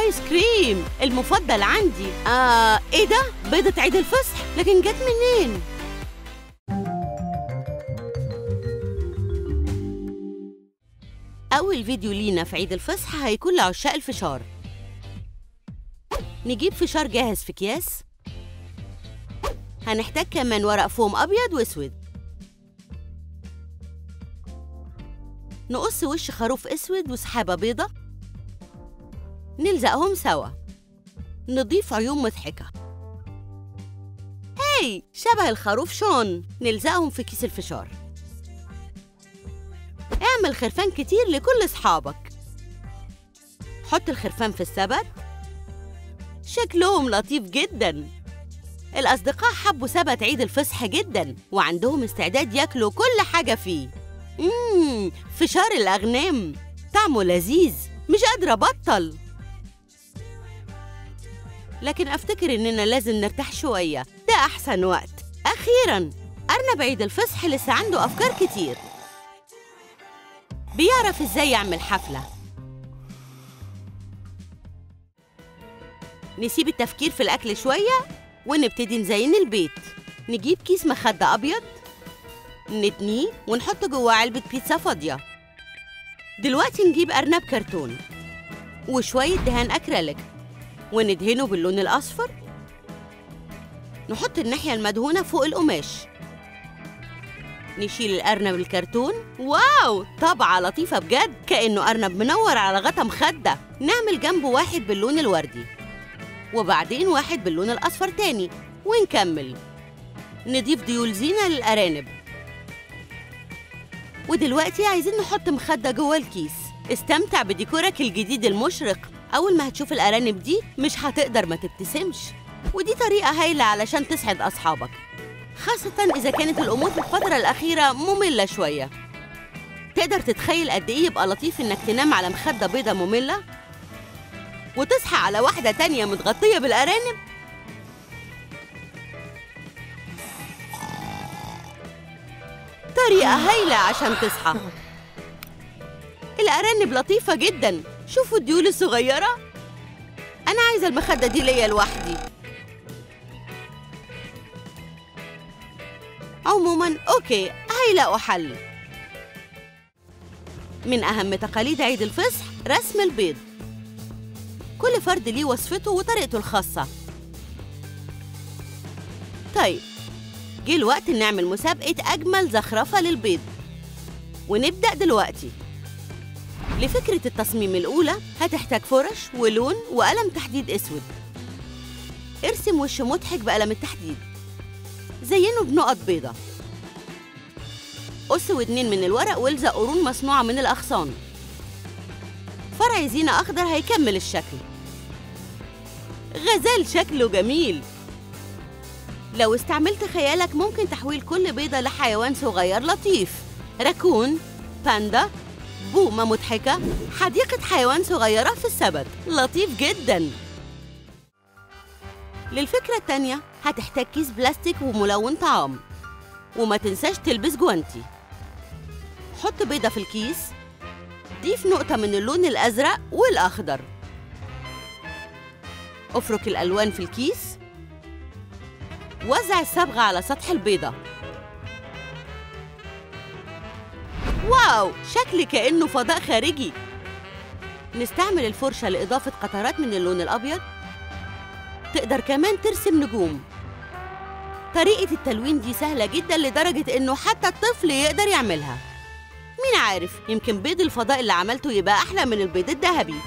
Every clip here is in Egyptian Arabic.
ايس كريم المفضل عندي آه ايه ده بيضة عيد الفصح لكن جت منين أول فيديو لينا في عيد الفصح هيكون لعشاق الفشار نجيب فشار جاهز في أكياس هنحتاج كمان ورق فوم أبيض وأسود نقص وش خروف أسود وسحابة بيضة نلزقهم سوا نضيف عيون مضحكة هاي شبه الخروف شون نلزقهم في كيس الفشار اعمل خرفان كتير لكل أصحابك حط الخرفان في السبت شكلهم لطيف جدا الأصدقاء حبوا سبت عيد الفصح جدا وعندهم استعداد ياكلوا كل حاجة فيه مم فشار الأغنام طعمه لذيذ مش قادرة أبطل لكن أفتكر إننا لازم نرتاح شوية ده أحسن وقت أخيراً أرنب عيد الفصح لسه عنده أفكار كتير بيعرف إزاي يعمل حفلة نسيب التفكير في الأكل شوية ونبتدي نزين البيت نجيب كيس مخدة أبيض نتنيه ونحط جواه علبة بيتزا فاضية دلوقتي نجيب أرنب كرتون وشوية دهان أكريليك وندهنه باللون الأصفر نحط الناحية المدهونة فوق القماش نشيل الأرنب الكرتون واو طبعة لطيفة بجد كأنه أرنب منور على غطا مخدة نعمل جنبه واحد باللون الوردي وبعدين واحد باللون الأصفر تاني ونكمل نضيف ديول زينة للأرانب ودلوقتي عايزين نحط مخدة جوه الكيس استمتع بديكورك الجديد المشرق أول ما هتشوف الأرانب دي مش هتقدر ما تبتسمش ودي طريقة هايلة علشان تسعد أصحابك خاصة إذا كانت الأمور في الفترة الأخيرة مملة شوية تقدر تتخيل قد إيه يبقى لطيف إنك تنام على مخدة بيضة مملة وتصحى على واحدة تانية متغطية بالأرانب طريقة هايلة عشان تصحى الأرانب لطيفة جدا شوفوا الديول الصغيرة أنا عايزة المخدة دي ليا لوحدي عموما أوكي هيلاقوا حل من أهم تقاليد عيد الفصح رسم البيض كل فرد ليه وصفته وطريقته الخاصة طيب جه الوقت نعمل مسابقة أجمل زخرفة للبيض ونبدأ دلوقتي لفكرة التصميم الأولى هتحتاج فرش ولون وقلم تحديد أسود ارسم وش مضحك بقلم التحديد زينه بنقط بيضة قص ودنين من الورق والزق قرون مصنوعة من الأغصان فرع زينة أخضر هيكمل الشكل غزال شكله جميل لو استعملت خيالك ممكن تحويل كل بيضة لحيوان صغير لطيف راكون باندا بومة مضحكة حديقة حيوان صغيرة في السبت لطيف جدا للفكرة التانية هتحتاج كيس بلاستيك وملون طعام وما تنساش تلبس جوانتي حط بيضة في الكيس ضيف نقطة من اللون الأزرق والأخضر افرك الألوان في الكيس وزع الصبغة على سطح البيضة واو شكل كأنه فضاء خارجي نستعمل الفرشة لإضافة قطرات من اللون الأبيض تقدر كمان ترسم نجوم طريقة التلوين دي سهلة جدا لدرجة إنه حتى الطفل يقدر يعملها مين عارف يمكن بيض الفضاء اللي عملته يبقى أحلى من البيض الذهبي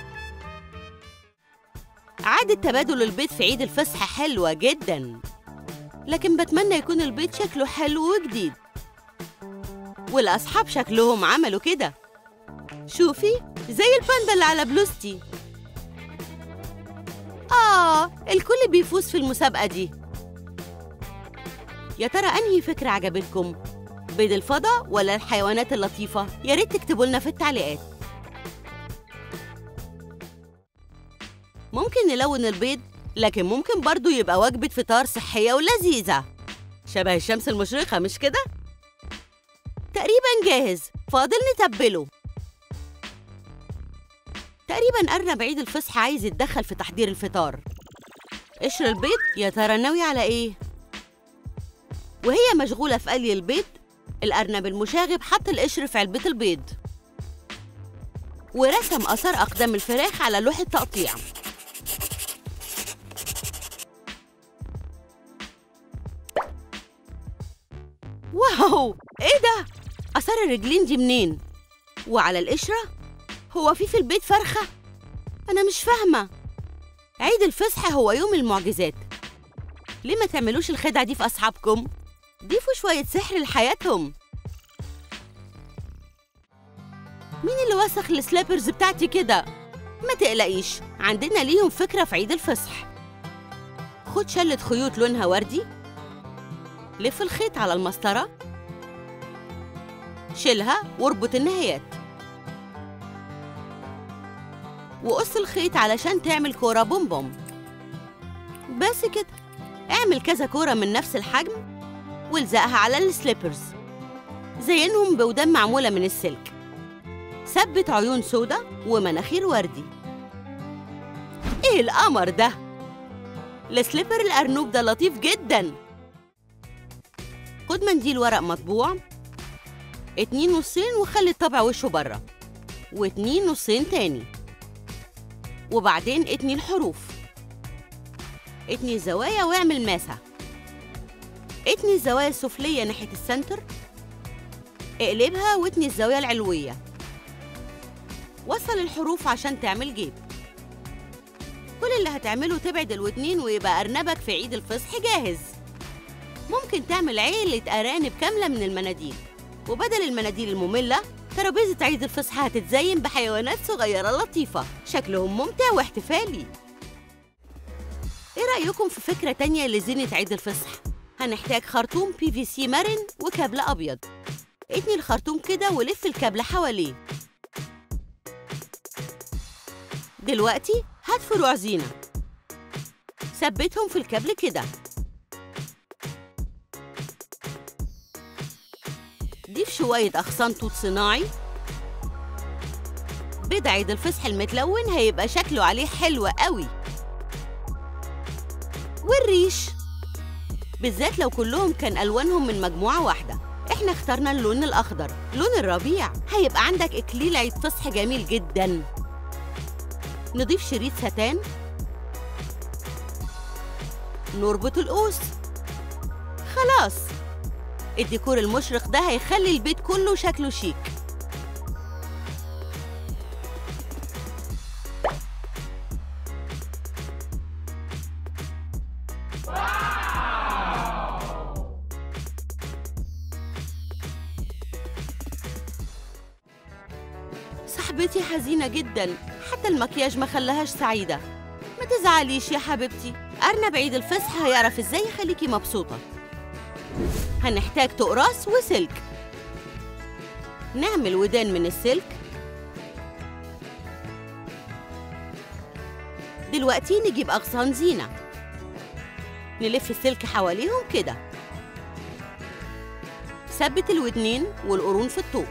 عادة تبادل البيض في عيد الفصح حلوة جدا لكن بتمنى يكون البيض شكله حلو وجديد والأصحاب شكلهم عملوا كده شوفي زي الباندا اللي على بلوستي آه الكل بيفوز في المسابقة دي يا ترى أنهي فكرة عجبتكم؟ بيض الفضاء ولا الحيوانات اللطيفة؟ يا ريت تكتبوا لنا في التعليقات ممكن نلون البيض لكن ممكن برضو يبقى وجبة فطار صحية ولذيذة شبه الشمس المشرقة مش كده؟ تقريبا جاهز فاضل نتبله تقريبا أرنب عيد الفصح عايز يتدخل في تحضير الفطار قشر البيض يا ترى ناوي على إيه؟ وهي مشغولة في قلي البيض الأرنب المشاغب حط القشر في علبة البيض ورسم آثار أقدام الفراخ على لوح التقطيع واو ايه ده اثار الرجلين دي منين وعلى القشره هو في في البيت فرخه انا مش فاهمه عيد الفصح هو يوم المعجزات ليه ما تعملوش الخدعه دي في اصحابكم ضيفوا شويه سحر لحياتهم مين اللي وسخ السليبرز بتاعتي كده ما تقلقيش عندنا ليهم فكره في عيد الفصح خد شله خيوط لونها وردي لف الخيط على المسطرة شيلها واربط النهايات وقص الخيط علشان تعمل كورة بوم بس كده اعمل كذا كورة من نفس الحجم والزقها على السليبرز زينهم بودان معمولة من السلك ثبت عيون سودا ومناخير وردي ايه القمر ده السليبر الأرنوب ده لطيف جداً خد منديل ورق مطبوع اتنين نصين وخلي الطبع وشه بره واتنين نصين تاني وبعدين اتني الحروف اتني الزوايا واعمل ماسة اتني الزوايا السفلية ناحية السنتر اقلبها واتني الزاوية العلوية وصل الحروف عشان تعمل جيب كل اللي هتعمله تبعد الودنين ويبقى أرنبك في عيد الفصح جاهز ممكن تعمل عيلة أرانب كاملة من المناديل وبدل المناديل المملة ترابيزة عيد الفصح هتتزين بحيوانات صغيرة لطيفة شكلهم ممتع واحتفالي ايه رأيكم في فكرة تانية لزينة عيد الفصح؟ هنحتاج خرطوم بي في سي مرن وكابل أبيض اتني الخرطوم كده ولف الكابل حواليه دلوقتي هات فروع زينة ثبتهم في الكابل كده ضيف شوية أغصان توت صناعي بيض عيد الفصح المتلون هيبقى شكله عليه حلو قوي والريش بالذات لو كلهم كان ألوانهم من مجموعة واحدة احنا اخترنا اللون الأخضر لون الربيع هيبقى عندك إكليل عيد فصح جميل جدا نضيف شريط ستان نربط القوس خلاص الديكور المشرق ده هيخلي البيت كله شكله شيك صاحبتي حزينة جدا حتى المكياج ما خلاهاش سعيدة ما تزعليش يا حبيبتي أرنب عيد الفصح هيعرف ازاي يخليكي مبسوطة هنحتاج تقراص وسلك نعمل ودان من السلك دلوقتي نجيب أغصان زينة نلف السلك حواليهم كده ثبت الودنين والقرون في الطوق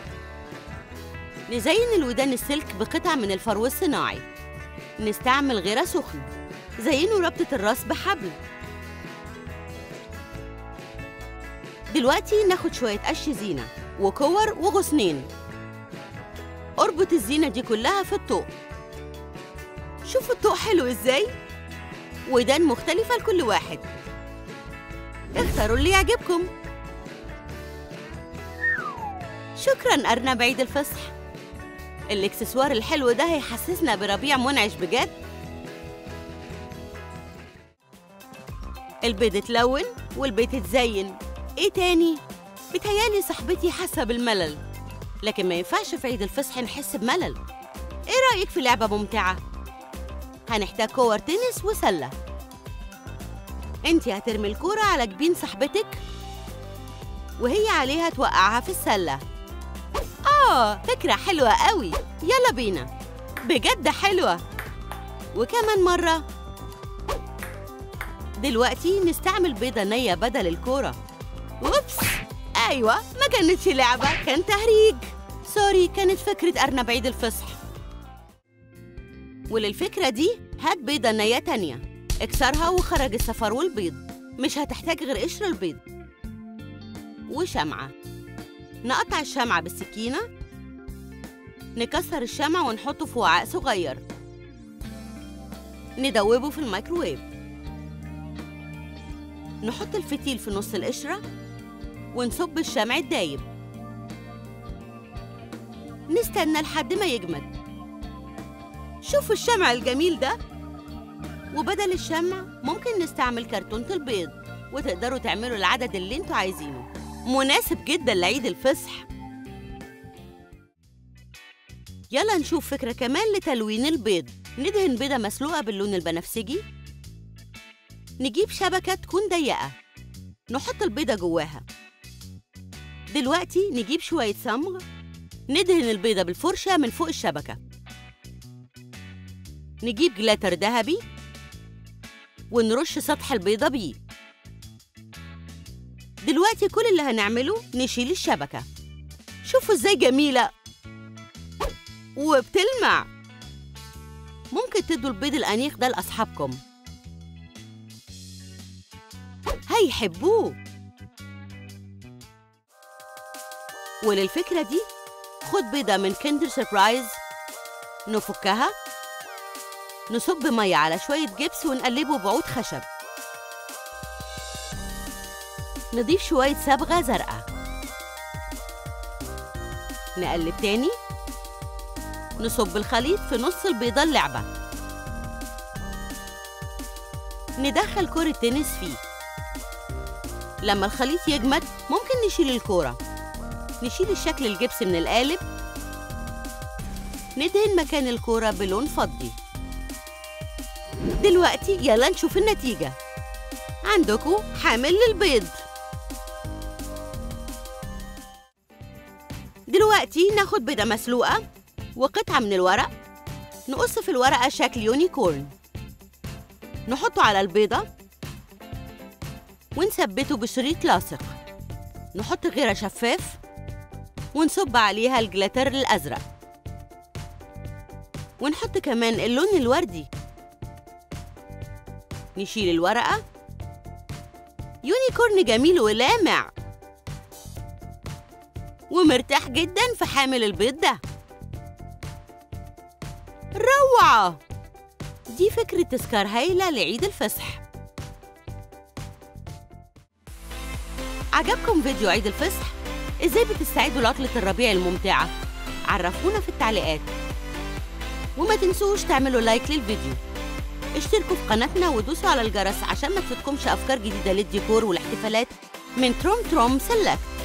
نزين الودان السلك بقطع من الفرو الصناعي نستعمل غيرة سخن زينوا ربطة الراس بحبل دلوقتي ناخد شوية قش زينة وكور وغصنين اربط الزينة دي كلها في الطوق شوفوا الطوق حلو ازاي ودان مختلفة لكل واحد اختاروا اللي يعجبكم شكرا أرنب عيد الفصح الاكسسوار الحلو ده هيحسسنا بربيع منعش بجد البيض اتلون والبيت اتزين ايه تاني بتهيالي صاحبتي حاسه بالملل لكن ما ينفعش في عيد الفصح نحس بملل ايه رايك في لعبه ممتعه هنحتاج كور تنس وسله انتي هترمي الكوره على جبين صاحبتك وهي عليها توقعها في السله اه فكره حلوه قوي يلا بينا بجد حلوه وكمان مره دلوقتي نستعمل بيضة نية بدل الكورة ووبس أيوة ما كانتش لعبة كان تهريج سوري كانت فكرة أرنب عيد الفصح وللفكرة دي هات بيضة نية تانية اكسرها وخرج الصفار والبيض مش هتحتاج غير قشر البيض وشمعة نقطع الشمعة بالسكينة نكسر الشمع ونحطه في وعاء صغير ندوبه في الميكروويف نحط الفتيل في نص القشرة ونصب الشمع الدايب نستنى لحد ما يجمد شوفوا الشمع الجميل ده وبدل الشمع ممكن نستعمل كرتونة البيض وتقدروا تعملوا العدد اللي انتوا عايزينه مناسب جدا لعيد الفصح يلا نشوف فكرة كمان لتلوين البيض ندهن بيضة مسلوقة باللون البنفسجي نجيب شبكة تكون ضيقة نحط البيضة جواها دلوقتي نجيب شوية صمغ ندهن البيضة بالفرشة من فوق الشبكة نجيب جلاتر ذهبي ونرش سطح البيضة بيه دلوقتي كل اللي هنعمله نشيل الشبكة شوفوا ازاي جميلة وبتلمع ممكن تدوا البيض الأنيق ده لأصحابكم هيحبوه وللفكرة دي خد بيضة من كندر سربرايز نفكها نصب مية على شوية جبس ونقلبه بعود خشب نضيف شوية صبغة زرقاء نقلب تاني نصب الخليط في نص البيضة اللعبة ندخل كرة تنس فيه لما الخليط يجمد ممكن نشيل الكورة نشيل الشكل الجبس من القالب ندهن مكان الكورة بلون فضي دلوقتي يلا نشوف النتيجة عندكم حامل للبيض دلوقتي ناخد بيضة مسلوقة وقطعة من الورق نقص في الورقة شكل يونيكورن نحطه على البيضة ونثبته بشريط لاصق نحط غيرة شفاف ونصب عليها الجلاتر الأزرق ونحط كمان اللون الوردي نشيل الورقة يونيكورن جميل ولامع ومرتاح جدا في حامل البيض ده روعة دي فكرة تذكار هايلة لعيد الفصح عجبكم فيديو عيد الفصح؟ ازاي بتستعدوا لعطلة الربيع الممتعة؟ عرفونا في التعليقات وما تنسوش تعملوا لايك للفيديو اشتركوا في قناتنا ودوسوا على الجرس عشان ما تفوتكمش افكار جديدة للديكور والاحتفالات من تروم تروم سيلكت